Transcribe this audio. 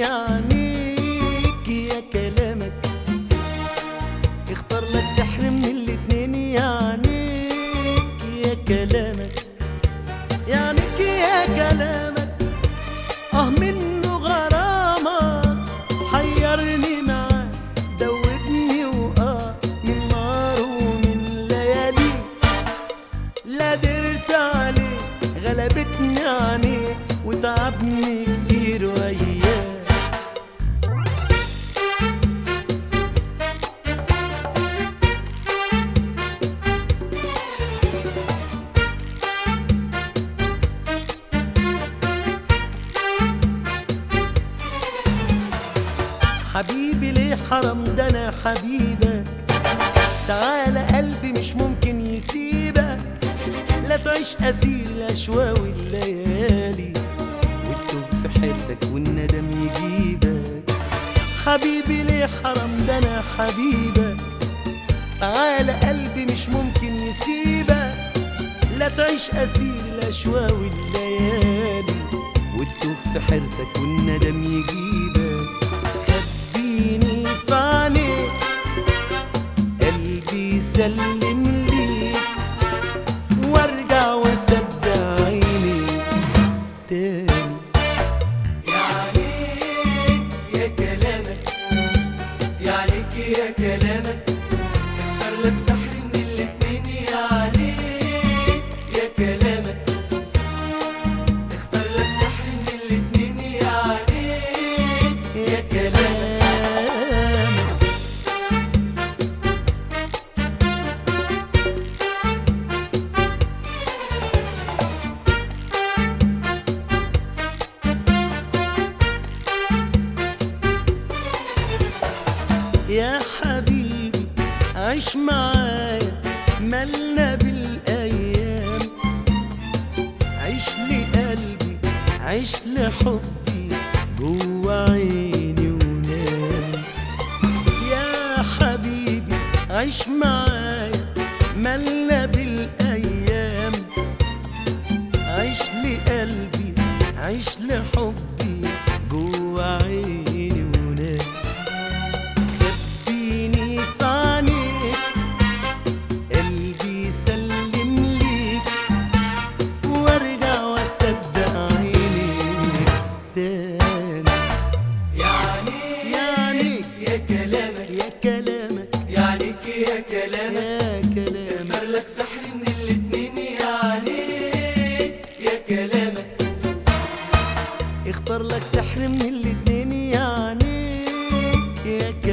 يعنيك يا كلامك اختار لك سحر من الاتنين يعنيك يا كلامك يعنيك يا كلامك اه منه غرامك حيرني معاك دوبني واه من نار ومن ليالي لا درت عليه غلبتني عينيه وتعبني كتير وياه حبيبي ليه حرام ده انا حبيبك تعالى قلبي مش ممكن يسيبك لا تعيش اسير الاشواق والليالي وتتوب في حيرتك والندم يجيبك حبيبي ليه حرام ده انا حبيبك تعالى قلبي مش ممكن يسيبك لا تعيش اسير الاشواق والليالي وتتوب في حيرتك والندم يجيبك خبيني في عينيك قلبي يسلم ليك وارجع واصدق عيني تاني يعنيك يا كلامك يعنيك يا كلامك اختار لك سحر من الاتنين يعنيك يا كلامك اختار لك سحر من الاتنين يعنيك يا كلامك يا حبيبي عيش معايا ملنا بالايام عيش لقلبي عيش لحبي جوا عيني ونام يا حبيبي عيش معايا ملنا بالايام عيش لقلبي عيش لحبي جوا عيني ونام خبيني في عينيك قلبي يسلم ليك وارجع واصدق عينيك تاني يعنيك يعنيك يا كلامك يا كلامك يعنيك يا كلامك يا كلامك اختار لك سحر من الاتنين يعنيك يا كلامك اختار لك سحر من الاتنين يعنيك يا كلامك